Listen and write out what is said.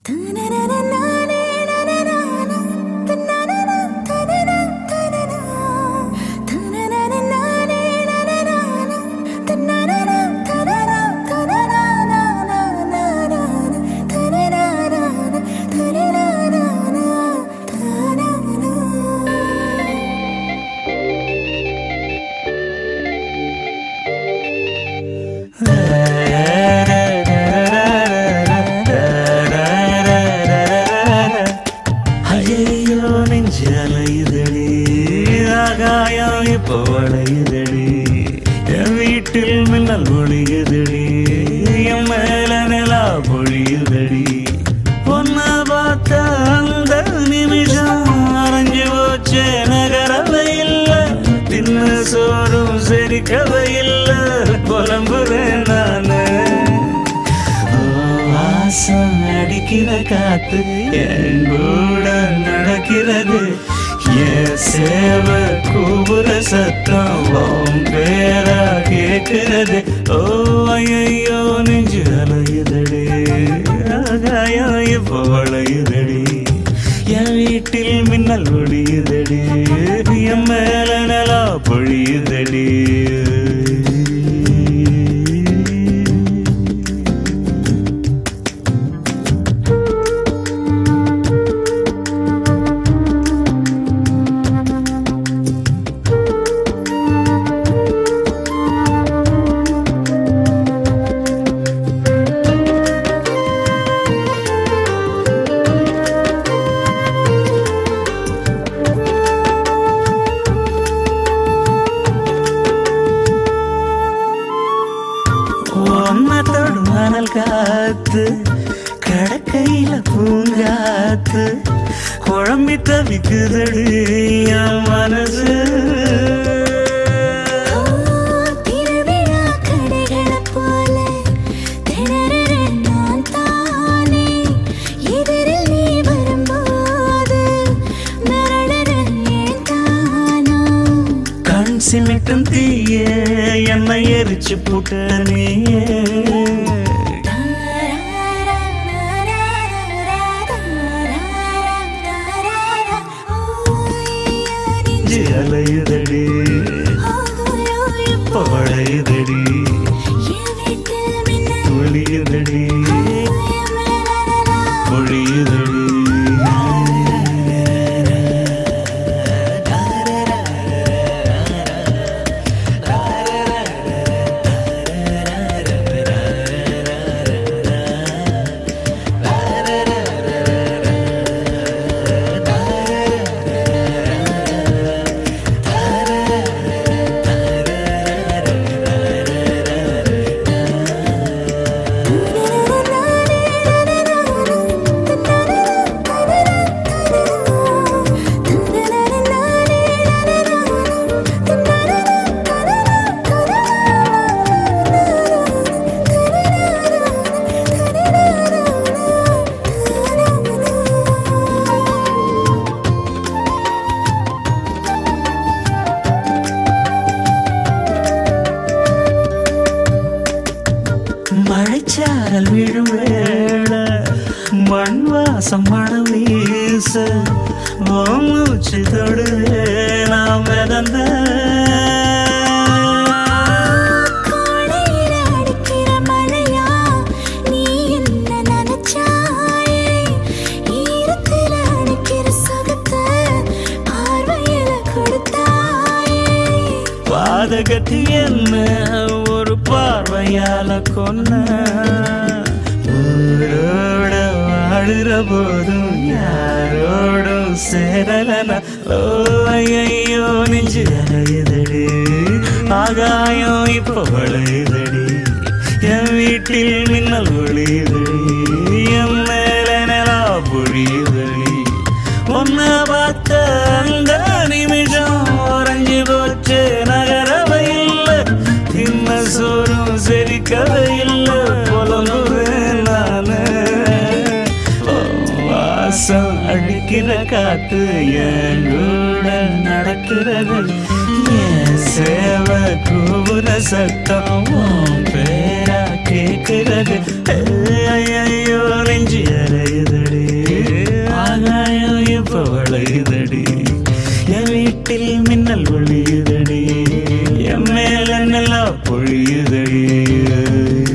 ஐயோ நெஞ்சு அலையுதடி ஆகாயம் இப்போ வளையுதடி என் வீட்டில் மின்னல் ஒளியுதடி என் மேல நிலா பொழியுதடி ஒன்ன பார்த்த அந்த நிமிஷம் அரைஞ்சு போச்சே நகரவை இல்ல தின்னு சோறும் செரிக்கவை இல்ல புலம்புறேன் நானு வாசம் அடிக்கிற காத்து என் கூட நடக்கிறது என் சேவ கூபுர சத்தம் உன் பேரா கேட்கிறது ஓ ஐயோ நெஞ்சு அலையுதடி ஆகாயம் இப்போ வளையுதடி என் வீட்டில் மின்னல் ஒடியுதடி என் மேல நலா பொழியுதடி ஒன்னத்தோடு மணல் காத்து கடக்கையில பூங்காத்து குழம்பி தவிக்குதடி என் மனசு திருவிழா கடைகளைப் போல திணறுற நான் தானே. எதிரில் நீ வரும்போது மிரளுற ஏன் தானா? கண் சிமிட்டும் தீய என்னை எரிச்சு புட்ட நீயே நெஞ்சு அலையுதடி பழையுதடி துளியுதடி பொழியுதடி மழைச்சாரல் விழும் வேள மண் வாசம் மனம் வீச உன் மூச்சு தொடுவே நாம் மிதந்த கோடையில அடிக்கிற மழையா நீ என்ன நினைச்சாயே ஈரத்துல அடிக்கிற சுகத்தை பார்வையில கொடுத்தாயே பாதகத்தி என்ன ஒரு பார்வையால கொன்ன ஊரோட வாழுற போதும் யாரோடும் சேரலனா ஓ ஐயோ நெஞ்சு அலையுதடி ஆகாயம் இப்போ வளையுதடி என் வீட்டில் மின்னல் ஒளியுதடி என் மேல நிலா பொழியுதடி ஒன்ன பார்த்த அந்த நிமிஷம் உறைஞ்சு போச்சு நகரவை இல்லை தின்ன சோறும் செரிக்கவை இல்லை புலங்குறேன் நானு ஓ, வாசம் அடிக்கிற காத்து என் கூட நடக்கிறது என் சேவை கூற சத்தம் உன் பேரா கேட்கிறது ஐயோ நெஞ்சு அறையுது வீட்டில் மின்னல் ஒளியுதடி என் மேல நிலா பொழியுதடி